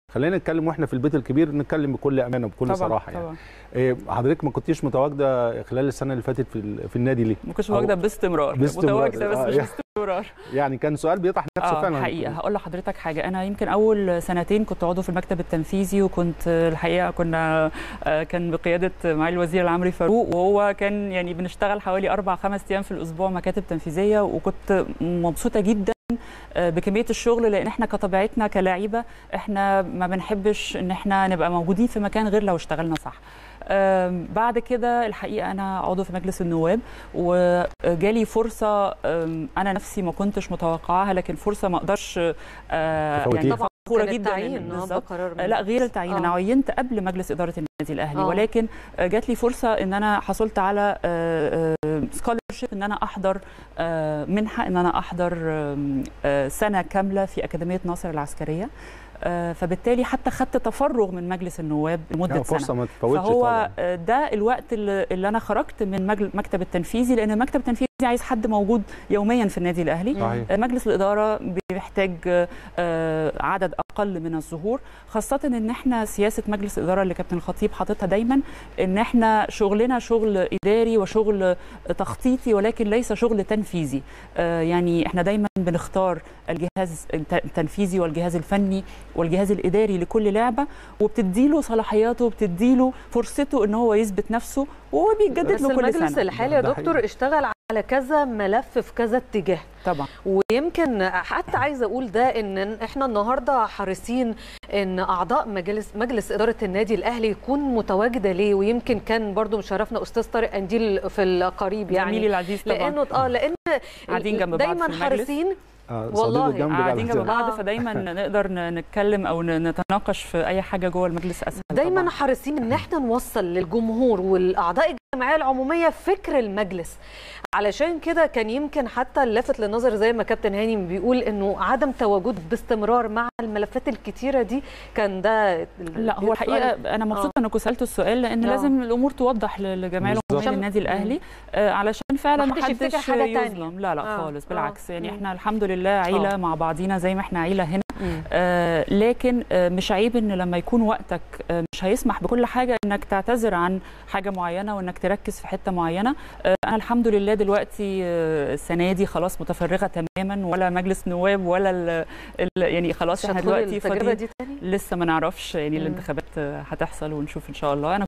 خلينا نتكلم واحنا في البيت الكبير نتكلم بكل امانه وبكل طبعا صراحه يعني طبعا إيه، حضرتك ما كنتيش متواجده خلال السنه اللي فاتت في ال- في النادي ليه ما كنتش أو- متواجده باستمرار باستمرار. متواجده بس آه، مش يعني- باستمرار يعني كان سؤال بيطرح نفسه اه فعلا حقيقه هقول لحضرتك حاجه انا يمكن اول سنتين كنت عضو في المكتب التنفيذي وكنت الحقيقه كنا آه، كان بقياده معالي الوزير العمري فاروق وهو كان يعني بنشتغل حوالي اربع خمس ايام في الاسبوع مكاتب تنفيذيه وكنت مبسوطه جدا آه، بكميه الشغل لان احنا كطبيعتنا كلاعيبه احنا ما بنحبش ان احنا نبقى موجودين في مكان غير لو اشتغلنا صح آم، بعد كده الحقيقه انا عضو في مجلس النواب وجالي فرصه آم، انا نفسي ما كنتش متوقعاها لكن فرصه ما اقدرش آه، تفوتيها. يعني طبعا فخوره كان جدا التعيين، آه، بالظبط بقرار آه، لا غير التعيين آه. انا عينت قبل مجلس اداره النادي الاهلي آه. ولكن آه، جات لي فرصه ان انا حصلت على سكولرشيب ان انا احضر آه، منحه ان انا احضر آم، آه، سنه كامله في اكاديميه ناصر العسكريه آه، فبالتالي حتى خدت تفرغ من مجلس النواب لمده يعني سنه فرصه ما تفوتش فهو طبعا آه، ده الوقت اللي اللي انا خرجت من مجل- المكتب التنفيذي لان المكتب التنفيذي عايز حد موجود يوميا في النادي الاهلي صحيح آه، مجلس الاداره بيحتاج آه، آه، عدد اقل من الظهور خاصه ان احنا سياسه مجلس الاداره اللي كابتن الخطيب حاططها دايما ان احنا شغلنا شغل اداري وشغل تخطيطي ولكن ليس شغل تنفيذي آه، يعني احنا دايما بنختار الجهاز الت- التنفيذي والجهاز الفني والجهاز الاداري لكل لعبه وبتديله صلاحياته وبتديله فرصته ان هو يثبت نفسه وهو بيتجدد بس له كل المجلس سنه الحالي يا ده دكتور حقيقي. اشتغل على كذا ملف في كذا اتجاه طبعا ويمكن حتى عايزه اقول ده ان احنا النهارده حريصين ان اعضاء مجلس مجلس اداره النادي الاهلي يكون متواجده ليه ويمكن كان برضو مشرفنا استاذ طارق انديل في القريب زميلي يعني العزيز طبعا لانه اه لان قاعدين جنب بعض دايما في المجلس. حريصين آه، والله صديقه جنبك على قاعدين جنب فكرة. بعض آه. فدايما نقدر ن- نتكلم او ن- نتناقش في اي حاجه جوه المجلس اسهل دايما طبعاً. حريصين ان احنا نوصل للجمهور والاعضاء الجمعيه العموميه فكر المجلس علشان كده كان يمكن حتى اللافت للنظر زي ما كابتن هاني بيقول انه عدم تواجد باستمرار مع الملفات الكتيره دي كان ده لا هو الحقيقه انا مبسوطه انكم سالتوا السؤال لان آه. لازم الامور توضح ل- لجميع بالظبط. العموميه للنادي الاهلي آه علشان فعلا محدش ما يفتكر حدش حاجة تانية. يظلم لا لا آه. خالص آه. بالعكس يعني مم. احنا الحمد لله عيله آه. مع بعضينا زي ما احنا عيله هنا مم. آه لكن آه مش عيب ان لما يكون وقتك آه مش هيسمح بكل حاجه انك تعتذر عن حاجه معينه وانك تركز في حته معينه آه انا الحمد لله دلوقتي آه السنه دي خلاص متفرغه تماما ولا مجلس نواب ولا ال ال يعني خلاص مش احنا هتدخلي دلوقتي التجربه فاضيين دي تاني لسه ما نعرفش يعني مم. الانتخابات آه، هتحصل ونشوف ان شاء الله انا